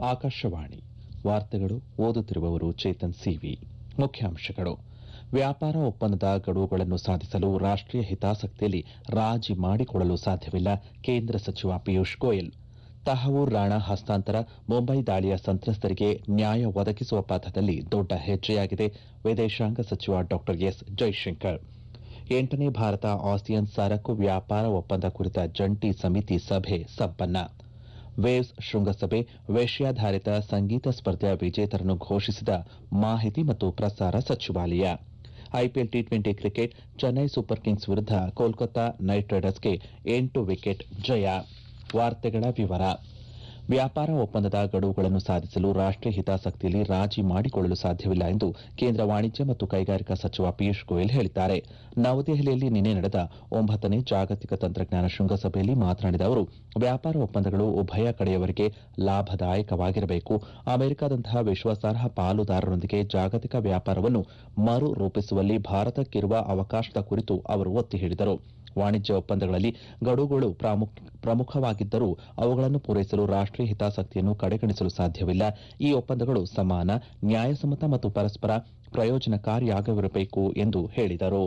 ಆಕಾಶವಾಣಿ ವಾರ್ತೆಗಳು ಓದುತ್ತಿರುವವರು ಚೇತನ್ ಸಿವಿ ಮುಖ್ಯಾಂಶಗಳು ವ್ಯಾಪಾರ ಒಪ್ಪಂದದ ಗಡುವುಗಳನ್ನು ಸಾಧಿಸಲು ರಾಷ್ಟೀಯ ಹಿತಾಸಕ್ತಿಯಲ್ಲಿ ರಾಜಿ ಮಾಡಿಕೊಳ್ಳಲು ಸಾಧ್ಯವಿಲ್ಲ ಕೇಂದ್ರ ಸಚಿವ ಪಿಯೂಷ್ ಗೋಯಲ್ ತಹವೂರ್ ರಾಣಾ ಹಸ್ತಾಂತರ ಮುಂಬೈ ದಾಳಿಯ ಸಂತ್ರಸ್ತರಿಗೆ ನ್ಯಾಯ ಒದಗಿಸುವ ಪಥದಲ್ಲಿ ದೊಡ್ಡ ಹೆಜ್ಜೆಯಾಗಿದೆ ವಿದೇಶಾಂಗ ಸಚಿವ ಡಾ ಎಸ್ ಜೈಶಂಕರ್ ಎಂಟನೇ ಭಾರತ ಆಸಿಯನ್ ಸರಕು ವ್ಯಾಪಾರ ಒಪ್ಪಂದ ಕುರಿತ ಜಂಟಿ ಸಮಿತಿ ಸಭೆ ಸಂಪನ್ನ ವೇವ್ಸ್ ಶೃಂಗಸಭೆ ವಿಷಯಾಧಾರಿತ ಸಂಗೀತ ಸ್ಪರ್ಧೆಯ ವಿಜೇತರನ್ನು ಘೋಷಿಸಿದ ಮಾಹಿತಿ ಮತ್ತು ಪ್ರಸಾರ ಸಚಿವಾಲಯ IPL T twenty cricket Chennai super kings ವಿರುದ್ಧ ಕೋಲ್ಕತಾ ನೈಟ್ ರೈಡರ್ಸ್ಗೆ ಎಂಟು ವಿಕೆಟ್ ಜಯ ವಾರ್ತೆಗಳ ವಿವರ ವ್ಯಾಪಾರ ಒಪ್ಪಂದದ ಗಡುವುಗಳನ್ನು ಸಾಧಿಸಲು ರಾಷ್ಟೀಯ ಹಿತಾಸಕ್ತಿಯಲ್ಲಿ ರಾಜಿ ಮಾಡಿಕೊಳ್ಳಲು ಸಾಧ್ಯವಿಲ್ಲ ಎಂದು ಕೇಂದ್ರ ವಾಣಿಜ್ಯ ಮತ್ತು ಕೈಗಾರಿಕಾ ಸಚಿವ ಪಿಯೂಷ್ ಗೋಯಲ್ ಹೇಳಿದ್ದಾರೆ ನವದೆಹಲಿಯಲ್ಲಿ ನಿನ್ನೆ ನಡೆದ ಒಂಬತ್ತನೇ ಜಾಗತಿಕ ತಂತ್ರಜ್ಞಾನ ಶೃಂಗಸಭೆಯಲ್ಲಿ ಮಾತನಾಡಿದ ಅವರು ವ್ಯಾಪಾರ ಒಪ್ಪಂದಗಳು ಉಭಯ ಕಡೆಯವರಿಗೆ ಲಾಭದಾಯಕವಾಗಿರಬೇಕು ಅಮೆರಿಕದಂತಹ ವಿಶ್ವಾಸಾರ್ಹ ಪಾಲುದಾರರೊಂದಿಗೆ ಜಾಗತಿಕ ವ್ಯಾಪಾರವನ್ನು ಮರು ರೂಪಿಸುವಲ್ಲಿ ಭಾರತಕ್ಕಿರುವ ಅವಕಾಶದ ಕುರಿತು ಅವರು ಒತ್ತಿ ಹೇಳಿದರು ವಾಣಿಜ್ಯ ಒಪ್ಪಂದಗಳಲ್ಲಿ ಗಡುವುಗಳು ಪ್ರಮುಖವಾಗಿದ್ದರೂ ಅವುಗಳನ್ನು ಪೂರೈಸಲು ರಾಷ್ಟೀಯ ಹಿತಾಸಕ್ತಿಯನ್ನು ಕಡೆಗಣಿಸಲು ಸಾಧ್ಯವಿಲ್ಲ ಈ ಒಪ್ಪಂದಗಳು ಸಮಾನ ನ್ಯಾಯಸಮ್ಮತ ಮತ್ತು ಪರಸ್ಪರ ಪ್ರಯೋಜನಕಾರಿಯಾಗಿರಬೇಕು ಎಂದು ಹೇಳಿದರು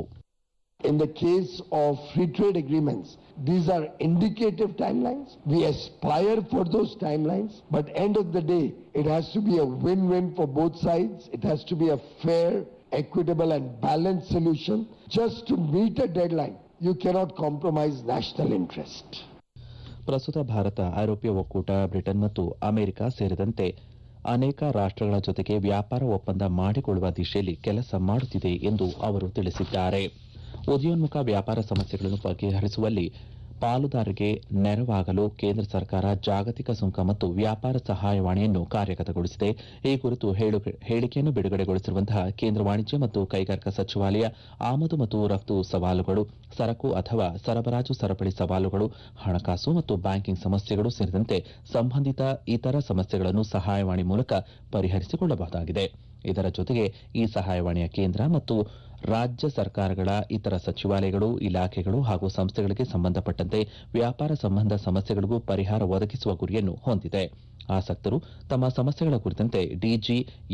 In the case of free trade agreements, these are indicative timelines. We aspire for those timelines, but end of the day, it has to be a win-win for both sides. It has to be a fair, equitable and balanced solution. Just to meet a deadline, you cannot compromise national interest. ಪ್ರಸ್ತುತ ಭಾರತ ಐರೋಪ್ಯ ಒಕ್ಕೂಟ Britain ಮತ್ತು America ಸೇರಿದಂತೆ ಅನೇಕ ರಾಷ್ಟಗಳ ಜೊತೆಗೆ ವ್ಯಾಪಾರ ಒಪ್ಪಂದ ಮಾಡಿಕೊಳ್ಳುವ ದಿಶೆಯಲ್ಲಿ ಕೆಲಸ ಮಾಡುತ್ತಿದೆ ಎಂದು ಅವರು ತಿಳಿಸಿದ್ದಾರೆ ಉದಯೋನ್ಮುಖ ವ್ಯಾಪಾರ ಸಮಸ್ಯೆಗಳನ್ನು ಬಗೆಹರಿಸುವಲ್ಲಿ ಪಾಲುದಾರರಿಗೆ ನೆರವಾಗಲು ಕೇಂದ್ರ ಸರ್ಕಾರ ಜಾಗತಿಕ ಸುಂಕ ಮತ್ತು ವ್ಯಾಪಾರ ಸಹಾಯವಾಣಿಯನ್ನು ಕಾರ್ಯಗತಗೊಳಿಸಿದೆ ಈ ಕುರಿತು ಹೇಳಿಕೆಯನ್ನು ಬಿಡುಗಡೆಗೊಳಿಸಿರುವಂತಹ ಕೇಂದ್ರ ವಾಣಿಜ್ಯ ಮತ್ತು ಕೈಗಾರಿಕಾ ಸಚಿವಾಲಯ ಆಮದು ಮತ್ತು ರಫ್ತು ಸವಾಲುಗಳು ಸರಕು ಅಥವಾ ಸರಬರಾಜು ಸರಪಳಿ ಸವಾಲುಗಳು ಹಣಕಾಸು ಮತ್ತು ಬ್ಯಾಂಕಿಂಗ್ ಸಮಸ್ಯೆಗಳು ಸೇರಿದಂತೆ ಸಂಬಂಧಿತ ಇತರ ಸಮಸ್ಯೆಗಳನ್ನು ಸಹಾಯವಾಣಿ ಮೂಲಕ ಪರಿಹರಿಸಿಕೊಳ್ಳಬಹುದಾಗಿದೆ ಇದರ ಜೊತೆಗೆ ಈ ಸಹಾಯವಾಣಿಯ ಕೇಂದ್ರ ಮತ್ತು ರಾಜ್ಯ ಸರ್ಕಾರಗಳ ಇತರ ಸಚಿವಾಲಯಗಳು ಇಲಾಖೆಗಳು ಹಾಗೂ ಸಂಸ್ಥೆಗಳಿಗೆ ಸಂಬಂಧಪಟ್ಟಂತೆ ವ್ಯಾಪಾರ ಸಂಬಂಧ ಸಮಸ್ಯೆಗಳಿಗೂ ಪರಿಹಾರ ಒದಗಿಸುವ ಗುರಿಯನ್ನು ಹೊಂದಿದೆ ಆಸಕ್ತರು ತಮ್ಮ ಸಮಸ್ಯೆಗಳ ಕುರಿತಂತೆ DG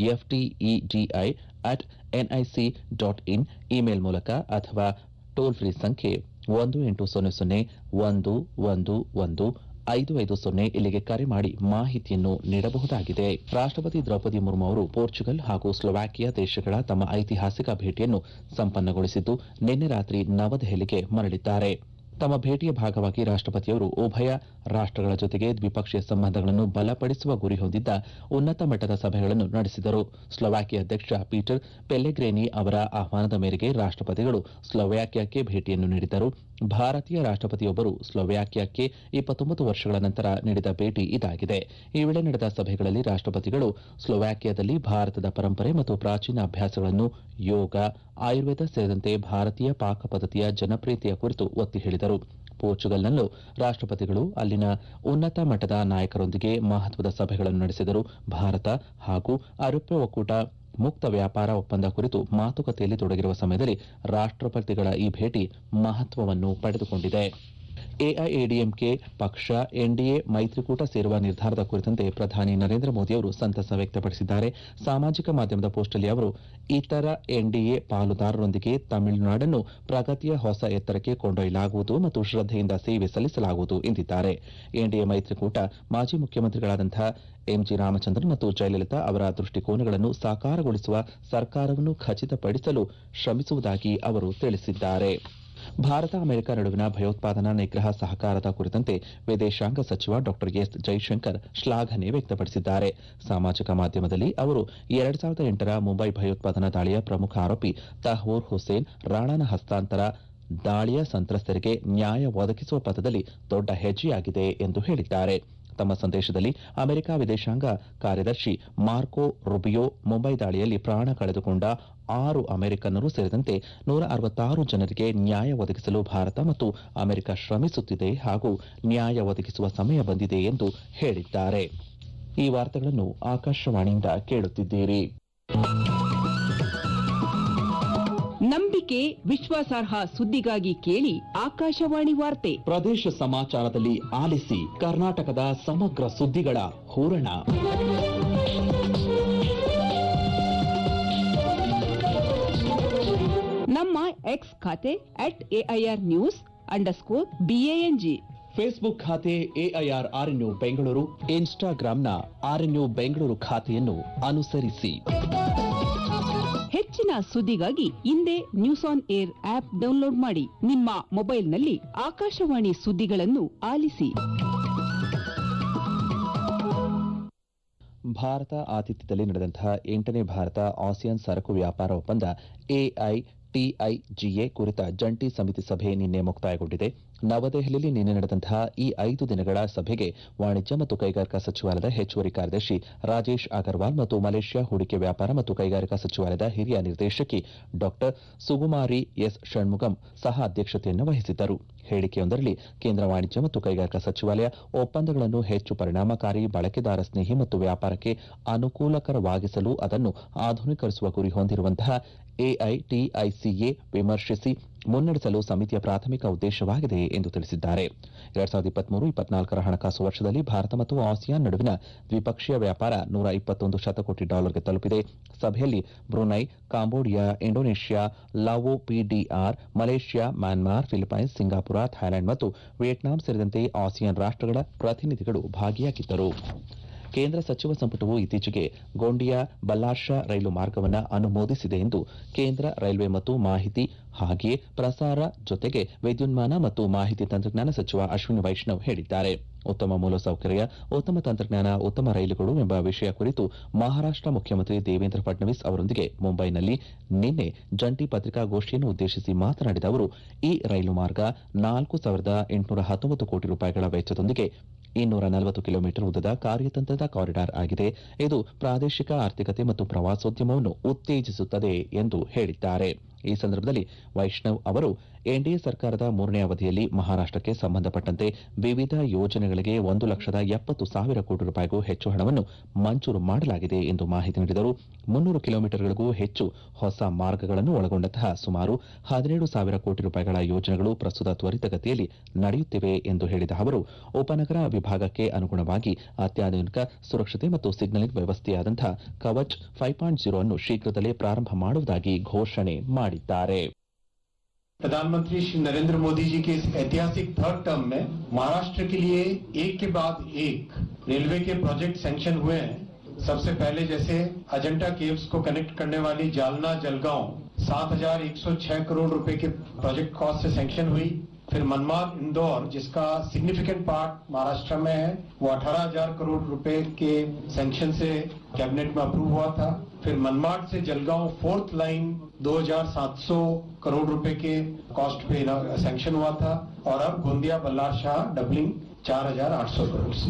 FTEDI at NIC dot in email ಮೂಲಕ ಅಥವಾ ಟೋಲ್ ಫ್ರೀ ಸಂಖ್ಯೆ ಒಂದು ಎಂಟು ಸೊನ್ನೆ ಸೊನ್ನೆ ಒಂದು ಒಂದು ಒಂದು ಐದು ಐದು ಸೊನ್ನೆ ಇಲ್ಲಿಗೆ ಕರೆ ಮಾಡಿ ಮಾಹಿತಿಯನ್ನು ನೀಡಬಹುದಾಗಿದೆ ರಾಷ್ಟಪತಿ ದ್ರೌಪದಿ ಮುರ್ಮು ಅವರು ಪೋರ್ಚುಗಲ್ ಹಾಗೂ ಸ್ಲೋವಾಕಿಯಾ ದೇಶಗಳ ತಮ್ಮ ಐತಿಹಾಸಿಕ ಭೇಟಿಯನ್ನು ಸಂಪನ್ನಗೊಳಿಸಿದ್ದು ನಿನ್ನೆ ರಾತ್ರಿ ನವದೆಹಲಿಗೆ ಮರಳಿದ್ದಾರೆ ತಮ್ಮ ಭೇಟಿಯ ಭಾಗವಾಗಿ ರಾಷ್ಟಪತಿಯವರು ಉಭಯ ರಾಷ್ಟಗಳ ಜೊತೆಗೆ ದ್ವಿಪಕ್ಷೀಯ ಸಂಬಂಧಗಳನ್ನು ಬಲಪಡಿಸುವ ಗುರಿ ಹೊಂದಿದ್ದ ಉನ್ನತ ಮಟ್ಟದ ಸಭೆಗಳನ್ನು ನಡೆಸಿದರು ಸ್ಲೋವಾಕಿಯಾ ಅಧ್ಯಕ್ಷ ಪೀಟರ್ ಪೆಲ್ಲೆಗ್ರೇನಿ ಅವರ ಆಹ್ವಾನದ ಮೇರೆಗೆ ರಾಷ್ಟಪತಿಗಳು ಸ್ಲೋವಾಕಿಯಾಕ್ಕೆ ಭೇಟಿಯನ್ನು ನೀಡಿದರು ಭಾರತೀಯ ರಾಷ್ಟಪತಿಯೊಬ್ಬರು ಸ್ಲೋವಾಕಿಯಾಕ್ಕೆ ಇಪ್ಪತ್ತೊಂಬತ್ತು ವರ್ಷಗಳ ನಂತರ ನೀಡಿದ ಭೇಟಿ ಇದಾಗಿದೆ ಈ ವೇಳೆ ನಡೆದ ಸಭೆಗಳಲ್ಲಿ ರಾಷ್ಟಪತಿಗಳು ಸ್ಲೋವಾಕಿಯಾದಲ್ಲಿ ಭಾರತದ ಪರಂಪರೆ ಮತ್ತು ಪ್ರಾಚೀನ ಅಭ್ಯಾಸಗಳನ್ನು ಯೋಗ ಆಯುರ್ವೇದ ಸೇರಿದಂತೆ ಭಾರತೀಯ ಪಾಕ ಪದ್ಧತಿಯ ಜನಪ್ರಿಯತೆಯ ಕುರಿತು ಒತ್ತಿ ಹೇಳಿದರು ಪೋರ್ಚುಗಲ್ನಲ್ಲೂ ರಾಷ್ಟಪತಿಗಳು ಅಲ್ಲಿನ ಉನ್ನತ ಮಟ್ಟದ ನಾಯಕರೊಂದಿಗೆ ಮಹತ್ವದ ಸಭೆಗಳನ್ನು ನಡೆಸಿದರು ಭಾರತ ಹಾಗೂ ಐರೋಪ್ಯ ಒಕ್ಕೂಟ ಮುಕ್ತ ವ್ಯಾಪಾರ ಒಪ್ಪಂದ ಕುರಿತು ಮಾತುಕತೆಯಲ್ಲಿ ತೊಡಗಿರುವ ಸಮಯದಲ್ಲಿ ರಾಷ್ಟಪತಿಗಳ ಈ ಭೇಟಿ ಮಹತ್ವವನ್ನು ಪಡೆದುಕೊಂಡಿದೆ ಎಐಎಡಿಎಂಕೆ ಪಕ್ಷ ಎನ್ಡಿಎ ಮೈತ್ರಿಕೂಟ ಸೇರುವ ನಿರ್ಧಾರದ ಕುರಿತಂತೆ ಪ್ರಧಾನಿ ನರೇಂದ್ರ ಮೋದಿ ಅವರು ಸಂತಸ ವ್ಯಕ್ತಪಡಿಸಿದ್ದಾರೆ ಸಾಮಾಜಿಕ ಮಾಧ್ಯಮದ ಪೋಸ್ಟ್ನಲ್ಲಿ ಅವರು ಇತರ ಎನ್ಡಿಎ ಪಾಲುದಾರರೊಂದಿಗೆ ತಮಿಳುನಾಡನ್ನು ಪ್ರಗತಿಯ ಹೊಸ ಎತ್ತರಕ್ಕೆ ಕೊಂಡೊಯ್ಯಲಾಗುವುದು ಮತ್ತು ಶ್ರದ್ದೆಯಿಂದ ಸೇವೆ ಸಲ್ಲಿಸಲಾಗುವುದು ಎಂದಿದ್ದಾರೆ ಎನ್ಡಿಎ ಮೈತ್ರಿಕೂಟ ಮಾಜಿ ಮುಖ್ಯಮಂತ್ರಿಗಳಾದಂತಹ ಎಂಜಿ ರಾಮಚಂದ್ರನ್ ಮತ್ತು ಜಯಲಲಿತಾ ಅವರ ದೃಷ್ಟಿಕೋನಗಳನ್ನು ಸಾಕಾರಗೊಳಿಸುವ ಸರ್ಕಾರವನ್ನು ಖಚಿತಪಡಿಸಲು ಶ್ರಮಿಸುವುದಾಗಿ ಅವರು ತಿಳಿಸಿದ್ದಾರೆ ಭಾರತ ಅಮೆರಿಕ ನಡುವಿನ ಭಯೋತ್ಪಾದನಾ ನಿಗ್ರಹ ಸಹಕಾರದ ಕುರಿತಂತೆ ವಿದೇಶಾಂಗ ಸಚಿವ ಡಾ ಎಸ್ ಜೈಶಂಕರ್ ಶ್ಲಾಘನೆ ವ್ಯಕ್ತಪಡಿಸಿದ್ದಾರೆ ಸಾಮಾಜಿಕ ಮಾಧ್ಯಮದಲ್ಲಿ ಅವರು ಎರಡ್ ಸಾವಿರದ ಎಂಟರ ಮುಂಬೈ ಭಯೋತ್ಪಾದನಾ ದಾಳಿಯ ಪ್ರಮುಖ ಆರೋಪಿ ತಹವೂರ್ ಹುಸೇನ್ ರಾಣಾನ ಹಸ್ತಾಂತರ ದಾಳಿಯ ಸಂತ್ರಸ್ತರಿಗೆ ನ್ಯಾಯ ಒದಗಿಸುವ ಪಥದಲ್ಲಿ ದೊಡ್ಡ ಹೆಜ್ಜೆಯಾಗಿದೆ ಎಂದು ಹೇಳಿದ್ದಾರೆ ತಮ್ಮ ಸಂದೇಶದಲ್ಲಿ ಅಮೆರಿಕ ವಿದೇಶಾಂಗ ಕಾರ್ಯದರ್ಶಿ ಮಾರ್ಕೋ ರುಬಿಯೋ ಮುಂಬೈ ದಾಳಿಯಲ್ಲಿ ಪ್ರಾಣ ಕಳೆದುಕೊಂಡ ಆರು ಅಮೆರಿಕನ್ನರು ಸೇರಿದಂತೆ ನೂರ ಅರವತ್ತಾರು ಜನರಿಗೆ ನ್ಯಾಯ ಒದಗಿಸಲು ಭಾರತ ಮತ್ತು ಅಮೆರಿಕ ಶ್ರಮಿಸುತ್ತಿದೆ ಹಾಗೂ ನ್ಯಾಯ ಒದಗಿಸುವ ಸಮಯ ಬಂದಿದೆ ಎಂದು ಹೇಳಿದ್ದಾರೆ ಈ ವಾರ್ತೆಗಳನ್ನು ಆಕಾಶವಾಣಿಯಿಂದ ಕೇಳುತ್ತಿದ್ದೀರಿ ನಂಬಿಕೆ ವಿಶ್ವಾಸಾರ್ಹ ಸುದ್ದಿಗಾಗಿ ಕೇಳಿ ಆಕಾಶವಾಣಿ ವಾರ್ತೆ ಪ್ರದೇಶ ಸಮಾಚಾರದಲ್ಲಿ ಆಲಿಸಿ ಕರ್ನಾಟಕದ ಸಮಗ್ರ ಸುದ್ದಿಗಳ ಹೂರಣ ನಮ್ಮ ಎಕ್ಸ್ ಖಾತೆ at AIR news underscore BANG Facebook ಖಾತೆ ಎಐಆರ್ ಆರ್ಎನ್ಯು ಬೆಂಗಳೂರು ಇನ್ಸ್ಟಾಗ್ರಾಂನ ಆರ್ಎನ್ಯು ಬೆಂಗಳೂರು ಖಾತೆಯನ್ನು ಅನುಸರಿಸಿ ಹೆಚ್ಚಿನ ಸುದ್ದಿಗಾಗಿ ಹಿಂದೆ news on air app download ಮಾಡಿ ನಿಮ್ಮ ಮೊಬೈಲ್ನಲ್ಲಿ ಆಕಾಶವಾಣಿ ಸುದ್ದಿಗಳನ್ನು ಆಲಿಸಿ ಭಾರತ ಆತಿಥ್ಯದಲ್ಲಿ ನಡೆದಂತಹ ಎಂಟನೇ ಭಾರತ ಆಸಿಯಾನ್ ಸರಕು ವ್ಯಾಪಾರ ಒಪ್ಪಂದ ಎಐಟಿಐಜಿಎ ಕುರಿತ ಜಂಟಿ ಸಮಿತಿ ಸಭೆ ನಿನ್ನೆ ಮುಕ್ತಾಯಗೊಂಡಿದೆ ನವದೆಹಲಿಯಲ್ಲಿ ನಿನ್ನೆ ನಡೆದಂತಹ ಈ ಐದು ದಿನಗಳ ಸಭೆಗೆ ವಾಣಿಜ್ಯ ಮತ್ತು ಕೈಗಾರಿಕಾ ಸಚಿವಾಲಯದ ಹೆಚ್ಚುವರಿ ಕಾರ್ಯದರ್ಶಿ ರಾಜೇಶ್ ಅಗರ್ವಾಲ್ ಮತ್ತು ಮಲೇಷ್ಯಾ ಹೂಡಿಕೆ ವ್ಯಾಪಾರ ಮತ್ತು ಕೈಗಾರಿಕಾ ಸಚಿವಾಲಯದ ಹಿರಿಯ ನಿರ್ದೇಶಕಿ ಡಾಕ್ಟರ್ ಸುಗುಮಾರಿ ಎಸ್ ಷಣ್ಮುಗಂ ಸಹ ಅಧ್ಯಕ್ಷತೆಯನ್ನು ವಹಿಸಿದ್ದರು ಹೇಳಿಕೆಯೊಂದರಲ್ಲಿ ಕೇಂದ್ರ ವಾಣಿಜ್ಯ ಮತ್ತು ಕೈಗಾರಿಕಾ ಸಚಿವಾಲಯ ಒಪ್ಪಂದಗಳನ್ನು ಹೆಚ್ಚು ಪರಿಣಾಮಕಾರಿ ಬಳಕೆದಾರ ಸ್ನೇಹಿ ಮತ್ತು ವ್ಯಾಪಾರಕ್ಕೆ ಅನುಕೂಲಕರವಾಗಿಸಲು ಅದನ್ನು ಆಧುನೀಕರಿಸುವ ಗುರಿ ಹೊಂದಿರುವಂತಹ ಎಐಟಿಐಸಿಎ ವಿಮರ್ಶಿಸಿ ಮುನ್ನಡೆಸಲು ಸಮಿತಿಯ ಪ್ರಾಥಮಿಕ ಉದ್ದೇಶವಾಗಿದೆ ಎಂದು ತಿಳಿಸಿದ್ದಾರೆ ಎರಡ್ ಸಾವಿರದ ಇಪ್ಪತ್ಮೂರು ಇಪ್ಪತ್ನಾಲ್ಕರ ಹಣಕಾಸು ವರ್ಷದಲ್ಲಿ ಭಾರತ ಮತ್ತು ಆಸಿಯಾನ್ ನಡುವಿನ ದ್ವಿಪಕ್ಷೀಯ ವ್ಯಾಪಾರ ನೂರ ಇಪ್ಪತ್ತೊಂದು ಶತಕೋಟಿ ಡಾಲರ್ಗೆ ತಲುಪಿದೆ ಸಭೆಯಲ್ಲಿ Brunei Cambodia Indonesia Lao PDR Malaysia Myanmar Philippines Singapore Thailand ಮತ್ತು ವಿಯೆಟ್ನಾಂ ಸೇರಿದಂತೆ ಆಸಿಯಾನ್ ರಾಷ್ಟಗಳ ಪ್ರತಿನಿಧಿಗಳು ಭಾಗಿಯಾಗಿದ್ದರು ಕೇಂದ್ರ ಸಚಿವ ಸಂಪುಟವು ಇತ್ತೀಚೆಗೆ ಗೋಂಡಿಯಾ ಬಲ್ಲಾರ್ಷಾ ರೈಲು ಮಾರ್ಗವನ್ನು ಅನುಮೋದಿಸಿದೆ ಎಂದು ಕೇಂದ್ರ ರೈಲ್ವೆ ಮತ್ತು ಮಾಹಿತಿ ಹಾಗೆಯೇ ಪ್ರಸಾರ ಜೊತೆಗೆ ವಿದ್ಯುನ್ಮಾನ ಮತ್ತು ಮಾಹಿತಿ ತಂತ್ರಜ್ಞಾನ ಸಚಿವ ಅಶ್ವಿನಿ ವೈಷ್ಣವ್ ಹೇಳಿದ್ದಾರೆ ಉತ್ತಮ ಮೂಲಸೌಕರ್ಯ ಉತ್ತಮ ತಂತ್ರಜ್ಞಾನ ಉತ್ತಮ ರೈಲುಗಳು ಎಂಬ ವಿಷಯ ಕುರಿತು ಮಹಾರಾಷ್ಟ್ರ ಮುಖ್ಯಮಂತ್ರಿ ದೇವೇಂದ್ರ ಫಡ್ನವೀಸ್ ಅವರೊಂದಿಗೆ ಮುಂಬೈನಲ್ಲಿ ನಿನ್ನೆ ಜಂಟಿ ಪತ್ರಿಕಾಗೋಷ್ಠಿಯನ್ನು ಉದ್ದೇಶಿಸಿ ಮಾತನಾಡಿದ ಅವರು ಈ ರೈಲು ಮಾರ್ಗ ನಾಲ್ಕು ಸಾವಿರದ ಎಂಟುನೂರ ಹತ್ತೊಂಬತ್ತು ಕೋಟಿ ರೂಪಾಯಿಗಳ ವೆಚ್ಚದೊಂದಿಗೆ ಇನ್ನೂರ ನಲವತ್ತು ಕಿಲೋಮೀಟರ್ ಉದ್ದದ ಕಾರ್ಯತಂತ್ರದ ಕಾರಿಡಾರ್ ಆಗಿದೆ ಇದು ಪ್ರಾದೇಶಿಕ ಆರ್ಥಿಕತೆ ಮತ್ತು ಪ್ರವಾಸೋದ್ಯಮವನ್ನು ಉತ್ತೇಜಿಸುತ್ತದೆ ಎಂದು ಹೇಳಿದ್ದಾರೆ ಈ ಸಂದರ್ಭದಲ್ಲಿ ವೈಷ್ಣವ್ ಅವರು ಎನ್ಡಿಎ ಸರ್ಕಾರದ ಮೂರನೇ ಅವಧಿಯಲ್ಲಿ ಮಹಾರಾಷ್ಟಕ್ಕೆ ಸಂಬಂಧಪಟ್ಟಂತೆ ವಿವಿಧ ಯೋಜನೆಗಳಿಗೆ ಒಂದು ಲಕ್ಷದ ಎಪ್ಪತ್ತು ಸಾವಿರ ಕೋಟಿ ರೂಪಾಯಿಗೂ ಹೆಚ್ಚು ಹಣವನ್ನು ಮಂಜೂರು ಮಾಡಲಾಗಿದೆ ಎಂದು ಮಾಹಿತಿ ನೀಡಿದರು ಮುನ್ನೂರು ಕಿಲೋಮೀಟರ್ಗಳಿಗೂ ಹೆಚ್ಚು ಹೊಸ ಮಾರ್ಗಗಳನ್ನು ಒಳಗೊಂಡಂತಹ ಸುಮಾರು ಹದಿನೇಳು ಸಾವಿರ ಕೋಟಿ ರೂಪಾಯಿಗಳ ಯೋಜನೆಗಳು ಪ್ರಸ್ತುತ ತ್ವರಿತಗತಿಯಲ್ಲಿ ನಡೆಯುತ್ತಿವೆ ಎಂದು ಹೇಳಿದ ಅವರು ಉಪನಗರ ವಿಭಾಗಕ್ಕೆ ಅನುಗುಣವಾಗಿ ಅತ್ಯಾಧುನಿಕ ಸುರಕ್ಷತೆ ಮತ್ತು ಸಿಗ್ನಲಿಂಗ್ ವ್ಯವಸ್ಥೆಯಾದಂತಹ ಕವಚ್ ಫೈವ್ ಪಾಯಿಂಟ್ ಜೀರೋ ಅನ್ನು ಶೀಘ್ರದಲ್ಲೇ ಪ್ರಾರಂಭ ಮಾಡುವುದಾಗಿ ಘೋಷಣೆ ಮಾಡಿದ್ದಾರೆ प्रधानमंत्री श्री नरेंद्र मोदी जी के इस ऐतिहासिक थर्ड टर्म में महाराष्ट्र के लिए एक के बाद एक रेलवे के प्रोजेक्ट सैंक्शन हुए हैं सबसे पहले जैसे अजंता केव्स को कनेक्ट करने वाली जालना जलगांव 7,106 करोड़ रुपए के प्रोजेक्ट कॉस्ट से सैंक्शन हुई फिर मनमाड इंदौर जिसका सिग्निफिकेंट पार्ट महाराष्ट्र में है वो 18,000 करोड़ रुपए के सैंक्शन से कैबिनेट में अप्रूव हुआ था फिर मनमाड से जलगांव फोर्थ लाइन 2,700 करोड़ रुपए के कॉस्ट पे सैंक्शन हुआ था और अब गोंदिया बल्लार शाह डबलिंग 4,800 करोड़ से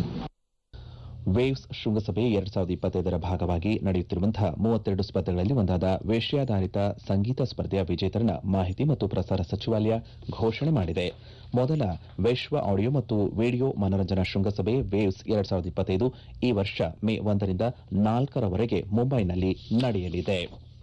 ವೇವ್ಸ್ ಶೃಂಗಸಭೆ ಎರಡ್ ಸಾವಿರದ ಇಪ್ಪತ್ತೈದರ ಭಾಗವಾಗಿ ನಡೆಯುತ್ತಿರುವಂತಹ ಮೂವತ್ತೆರಡು ಸ್ಪರ್ಧೆಗಳಲ್ಲಿ ಒಂದಾದ ವಿಷಯಾಧಾರಿತ ಸಂಗೀತ ಸ್ಪರ್ಧೆಯ ವಿಜೇತರನ್ನ ಮಾಹಿತಿ ಮತ್ತು ಪ್ರಸಾರ ಸಚಿವಾಲಯ ಘೋಷಣೆ ಮಾಡಿದೆ ಮೊದಲ ವಿಶ್ವ ಆಡಿಯೋ ಮತ್ತು ವಿಡಿಯೋ ಮನರಂಜನಾ ಶೃಂಗಸಭೆ ವೇವ್ಸ್ ಎರಡ್ ಸಾವಿರದ ಇಪ್ಪತ್ತೈದು ಈ ವರ್ಷ ಮೇ ಒಂದರಿಂದ ನಾಲ್ಕರವರೆಗೆ ಮುಂಬೈನಲ್ಲಿ ನಡೆಯಲಿದೆ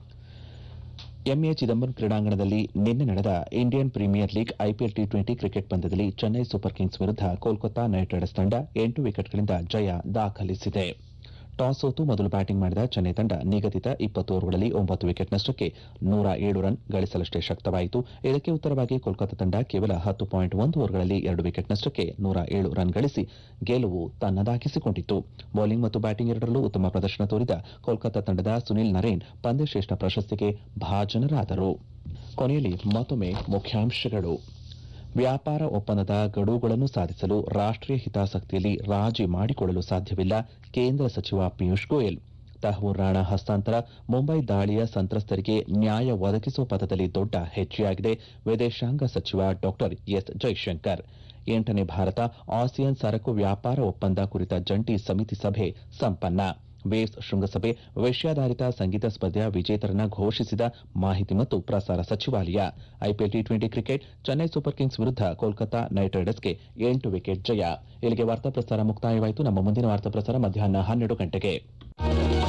ಎಂಎ ಚಿದಂಬರಂ ಕ್ರೀಡಾಂಗಣದಲ್ಲಿ ನಿನ್ನೆ ನಡೆದ Indian premier league IPL T twenty cricket ಪಂದ್ಯದಲ್ಲಿ ಚೆನ್ನೈ ಸೂಪರ್ ಕಿಂಗ್ಸ್ ವಿರುದ್ಧ ಕೋಲ್ಕತಾ ನೈಟ್ ರೈಡರ್ಸ್ ತಂಡ ಎಂಟು ವಿಕೆಟ್ಗಳಿಂದ ಜಯ ದಾಖಲಿಸಿದೆ ಟಾಸ್ ಸೋತು ಮೊದಲು ಬ್ಯಾಟಿಂಗ್ ಮಾಡಿದ ಚೆನ್ನೈ ತಂಡ ನಿಗದಿತ ಇಪ್ಪತ್ತು ಓವರ್ಗಳಲ್ಲಿ ಒಂಬತ್ತು ವಿಕೆಟ್ ನಷ್ಟಕ್ಕೆ ನೂರ ಏಳು ರನ್ ಗಳಿಸಲಷ್ಟೇ ಶಕ್ತವಾಯಿತು ಇದಕ್ಕೆ ಉತ್ತರವಾಗಿ ಕೋಲ್ಕತಾ ತಂಡ ಕೇವಲ ಹತ್ತು ಪಾಯಿಂಟ್ ಒಂದು ಓವರ್ಗಳಲ್ಲಿ ಎರಡು ವಿಕೆಟ್ ನಷ್ಟಕ್ಕೆ ನೂರ ಏಳು ರನ್ ಗಳಿಸಿ ಗೆಲುವು ತನ್ನದಾಗಿಸಿಕೊಂಡಿತು ಬೌಲಿಂಗ್ ಮತ್ತು ಬ್ಯಾಟಿಂಗ್ ಎರಡರಲ್ಲೂ ಉತ್ತಮ ಪ್ರದರ್ಶನ ತೋರಿದ ಕೋಲ್ಕತಾ ತಂಡದ ಸುನಿಲ್ ನರೇನ್ ಪಂದ್ಯಶ್ರೇಷ್ಠ ಪ್ರಶಸ್ತಿಗೆ ಭಾಜನರಾದರು ಕೊನೆಯಲ್ಲಿ ಮತ್ತೊಮ್ಮೆ ಮುಖ್ಯಾಂಶಗಳು ವ್ಯಾಪಾರ ಒಪ್ಪಂದದ ಗಡುವುಗಳನ್ನು ಸಾಧಿಸಲು ರಾಷ್ಟೀಯ ಹಿತಾಸಕ್ತಿಯಲ್ಲಿ ರಾಜಿ ಮಾಡಿಕೊಳ್ಳಲು ಸಾಧ್ಯವಿಲ್ಲ ಕೇಂದ್ರ ಸಚಿವ ಪಿಯೂಷ್ ಗೋಯಲ್ ತಹವೂರ್ ರಾಣಾ ಹಸ್ತಾಂತರ ಮುಂಬೈ ದಾಳಿಯ ಸಂತ್ರಸ್ತರಿಗೆ ನ್ಯಾಯ ಒದಗಿಸುವ ಪಥದಲ್ಲಿ ದೊಡ್ಡ ಹೆಜ್ಜೆಯಾಗಿದೆ ವಿದೇಶಾಂಗ ಸಚಿವ ಡಾ ಎಸ್ ಜೈಶಂಕರ್ ಎಂಟನೇ ಭಾರತ ಆಸಿಯಾನ್ ಸರಕು ವ್ಯಾಪಾರ ಒಪ್ಪಂದ ಕುರಿತ ಜಂಟಿ ಸಮಿತಿ ಸಭೆ ಸಂಪನ್ನ ವೇವ್ಸ್ ಶೃಂಗಸಭೆ ವಿಷಯಾಧಾರಿತ ಸಂಗೀತ ಸ್ಪರ್ಧೆಯ ವಿಜೇತರನ್ನ ಘೋಷಿಸಿದ ಮಾಹಿತಿ ಮತ್ತು ಪ್ರಸಾರ ಸಚಿವಾಲಯ IPL T twenty cricket Chennai super kings ವಿರುದ್ಧ ಕೋಲ್ಕತಾ ನೈಟ್ ರೈಡರ್ಸ್ಗೆ ಎಂಟು ವಿಕೆಟ್ ಜಯ ಇಲ್ಲಿಗೆ ವಾರ್ತಾ ಪ್ರಸಾರ ಮುಕ್ತಾಯವಾಯಿತು ನಮ್ಮ ಮುಂದಿನ ವಾರ್ತಾ ಪ್ರಸಾರ ಮಧ್ಯಾಹ್ನ ಹನ್ನೆರಡು ಗಂಟೆಗೆ